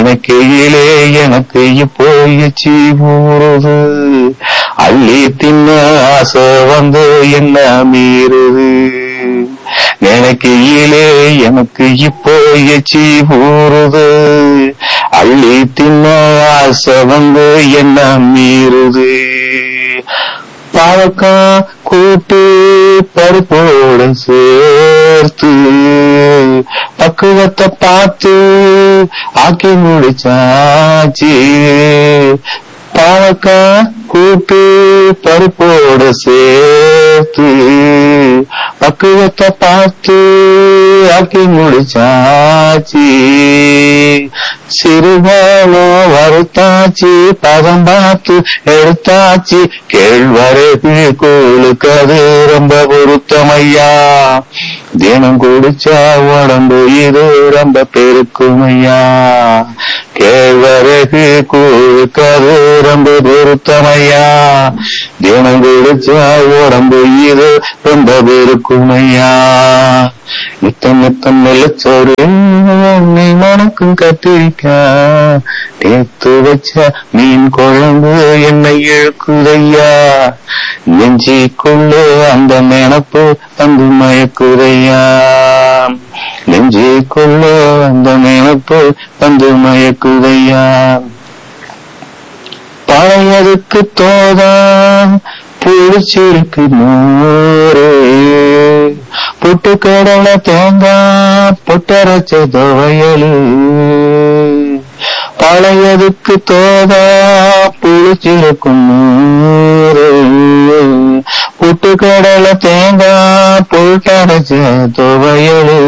நினைக்கையிலே எனக்கு இப்போ எச்சி ஊறுது அள்ளி தின்ன ஆசை வந்து என்ன மீறுது நினைக்கையிலே எனக்கு இப்போ எச்சி ஊறுது அள்ளி தின்ன ஆசை வந்து என்ன மீறுது பாவக்கா கூட்டு பருப்போட சேர்த்து பக்குவத்தை பார்த்து ஆக்கி முடிச்சாச்சு பாவக்கா கூட்டு பருப்போட சேர்த்து பக்குவத்தை பார்த்து ஆக்கி முடிச்சாச்சு சிறுகாலம் வறுத்தாச்சு பதம் பார்த்து எடுத்தாச்சு கேழ்வரகு கூழுக்கு அது ரொம்ப பொருத்தமையா தினம் குடிச்சா உடம்பு இது ரொம்ப பெருக்குமையா கேழ்வரகு கூழுக்கு அது ரொம்ப பொருத்தமையா தினம் குடிச்சா உடம்பு இது ரொம்ப பெருக்குமையா நித்தம் நித்தம் நிலச்சோறு நீ மணக்கும் கத்திரிக்கா தேத்து வச்ச மீன் குழம்பு என்னை இழுக்குதையா நெஞ்சிக்குள்ள அந்த நினப்பு வந்து மயக்குதையா நெஞ்சிக்குள்ள அந்த நினப்பு வந்து மயக்குதையா பழையதுக்கு தோதா புளிச்சிருக்கு நூறு புட்டு கடலை தேங்காய் புட்டரைச்ச துவையலு பழையதுக்கு தோதா புளிச்சிருக்கும் நூறு புட்டு கடலை தேங்காய் புட்டரைச்ச துவையலு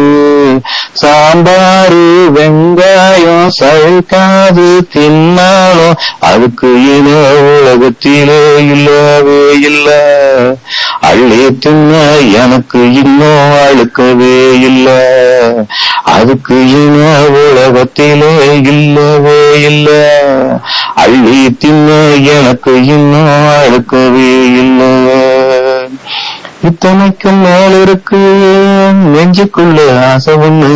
சாம்பாரு வெங்காயம் சழுக்காது தின்னாலும் அதுக்கு இன உலகத்திலே இல்லவே இல்ல அள்ளி தின்ன எனக்கு இன்னும் அழுக்கவே இல்ல அதுக்கு இன உலகத்திலே இல்லவே இல்ல அள்ளி தின்ன எனக்கு இன்னும் அழுக்கவே இல்லை இத்தனைக்கும் மேல் இருக்கு நெஞ்சுக்குள்ள ஆசை ஒண்ணு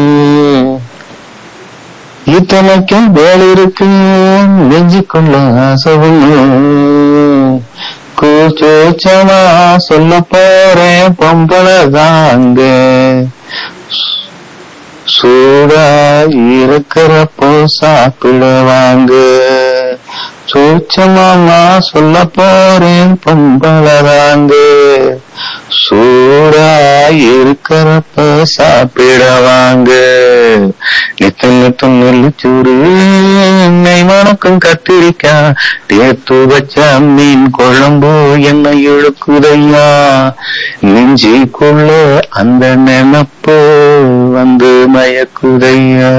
இத்தனைக்கும் மேல் இருக்கு நெஞ்சுக்குள்ள ஆசை ஒண்ணு கூச்சோச்சமா சொல்ல போறேன் பொம்பளை தாங்க சூடா இருக்கிறப்போ சாப்பிடுவாங்க சூச்சமாமா சொல்ல போறேன் பொம்பளதாங்க சூடா இருக்கிறப்ப சாப்பிடவாங்க நித்தம் நித்தம் நெல்லிச்சூடு எண்ணெய் மணக்கும் கத்திரிக்கா தேத்து வச்ச மீன் குழம்பு என்ன இழுக்குதையா நெஞ்சிக்குள்ள அந்த நினப்பு வந்து மயக்குதையா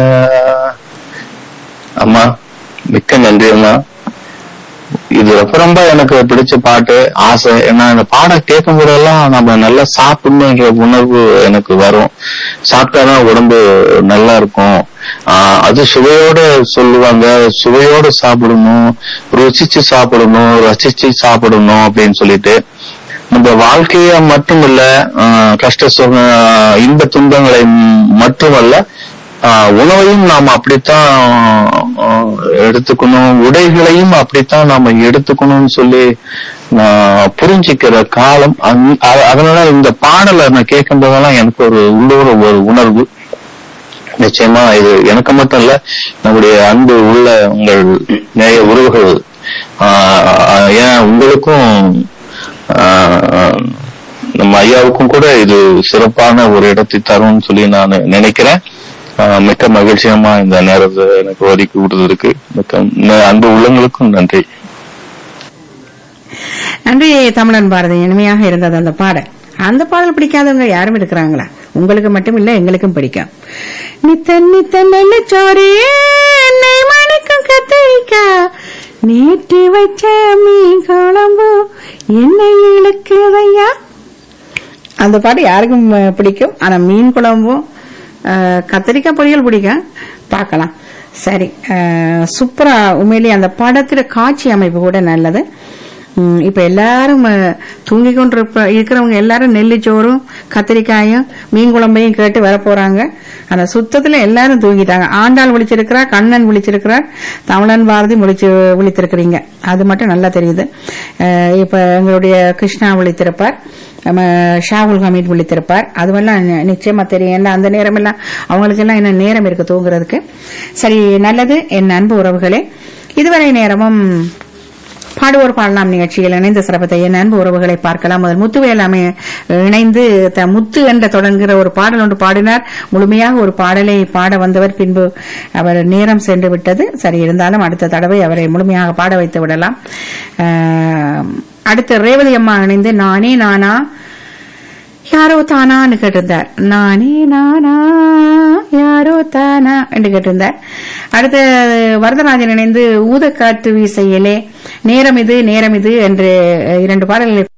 அம்மா மிக்க நன்றி அம்மா இது ரொம்ப ரொம்ப எனக்கு பிடிச்ச பாட்டு ஆசை ஏன்னா இந்த பாடம் கேட்கும் போதெல்லாம் நம்ம நல்லா சாப்பிடணுன்ற உணர்வு எனக்கு வரும் சாப்பிட்டாதான் உடம்பு நல்லா இருக்கும் ஆஹ் அது சுவையோட சொல்லுவாங்க சுவையோட சாப்பிடணும் ருசிச்சு சாப்பிடணும் ரசிச்சு சாப்பிடணும் அப்படின்னு சொல்லிட்டு நம்ம வாழ்க்கைய மட்டுமல்ல ஆஹ் கஷ்ட சுக இன்ப துன்பங்களை மட்டுமல்ல ஆஹ் உணவையும் நாம் அப்படித்தான் ஆஹ் எடுத்துக்கணும் உடைகளையும் அப்படித்தான் நாம எடுத்துக்கணும்னு சொல்லி நான் புரிஞ்சுக்கிற காலம் அந்த- அ- அதனால இந்த பாடலை நான் கேட்கும் போதெல்லாம் எனக்கு ஒரு உள்ளூர ஒரு உணர்வு நிச்சயமா இது எனக்கு மட்டும் இல்ல நம்முடைய அன்பு உள்ள உங்கள் நேய உறவுகள் ஆஹ் ஏன் உங்களுக்கும் ஆஹ் நம்ம ஐயாவுக்கும் கூட இது சிறப்பான ஒரு இடத்தை தரும்னு சொல்லி நான் நினைக்கிறேன் ஆஹ் மிக்க மகிழ்ச்சியமா இந்த நேரத்தை எனக்கு ஒதுக்கி விடுறதுக்கு மிக்க ந- அன்பு உள்ளங்களுக்கும் நன்றி நன்றி தமிழன் பாரதி இனிமையாக இருந்தது அந்த பாடல் அந்த பாடல் பிடிக்காதவங்க யாரும் இருக்கிறாங்களா உங்களுக்கு மட்டும் இல்ல எங்களுக்கும் பிடிக்கும் நித்த நித்த நெல்லச்சோறு எண்ணெய் மணிக்கும் கத்திரிக்கா நேற்று வச்ச மீன் குழம்பு எண்ணெய் இழுக்குதையா அந்த பாட்டு யாருக்கும் அஹ், பிடிக்கும் ஆனா மீன் குழம்பும் அஹ், கத்திரிக்காய் பொரியல் பிடிக்கும் பார்க்கலாம் சரி அஹ், சூப்பரா உண்மையிலேயே அந்த படத்துல காட்சி அமைப்பு கூட நல்லது ம், இப்ப எல்லாரும் அஹ், தூங்கிக் கொண்டு இருக்கிறவங்க எல்லாரும் நெல்லிச்சோறும் கத்திரிக்காயும் மீன் குழம்பையும் கேட்டு வர போறாங்க அந்த சுத்தத்துல எல்லாரும் தூங்கிட்டாங்க ஆண்டாள் விழிச்சிருக்கிறா கண்ணன் விழிச்சிருக்கிறார் தமிழன் பாரதி விழிச்சு விழித்திருக்கிறீங்க அது மட்டும் நல்லா தெரியுது அஹ், இப்ப எங்களுடைய கிருஷ்ணா விழித்திருப்பார் நம்ம ஷாகுல் ஹமீத் விழித்திருப்பார் அதுவெல்லாம் நி- நிச்சயமா தெரியும் ஏன்னா அந்த நேரம் எல்லாம் அவங்களுக்கு எல்லாம் என்ன நேரம் இருக்கு தூங்குறதுக்கு சரி நல்லது என் அன்பு உறவுகளே இதுவரை நேரமும் பாடுவோர் பாடலாம் நிகழ்ச்சியில் இணைந்த சிறப்பத்தை என் அன்பு உறவுகளை பார்க்கலாம் முதல் முத்துவேலாமை இணைந்து த முத்து என்ற தொடங்குகிற ஒரு பாடல் ஒன்று பாடினார் முழுமையாக ஒரு பாடலை பாட வந்தவர் பின்பு அவர் நேரம் சென்று விட்டது சரி இருந்தாலும் அடுத்த தடவை அவரை முழுமையாக பாட வைத்து விடலாம் ஆஹ், அடுத்து ரேவதி அம்மா இணைந்து நானே நானா யாரோ தானான்னு கேட்டிருந்தார் நானே நானா யாரோ தானா என்று கேட்டிருந்தார் அடுத்து வரதராஜன் இணைந்து ஊதக்காற்று வீசையிலே நேரம் இது நேரம் இது என்று இரண்டு பாடல்களை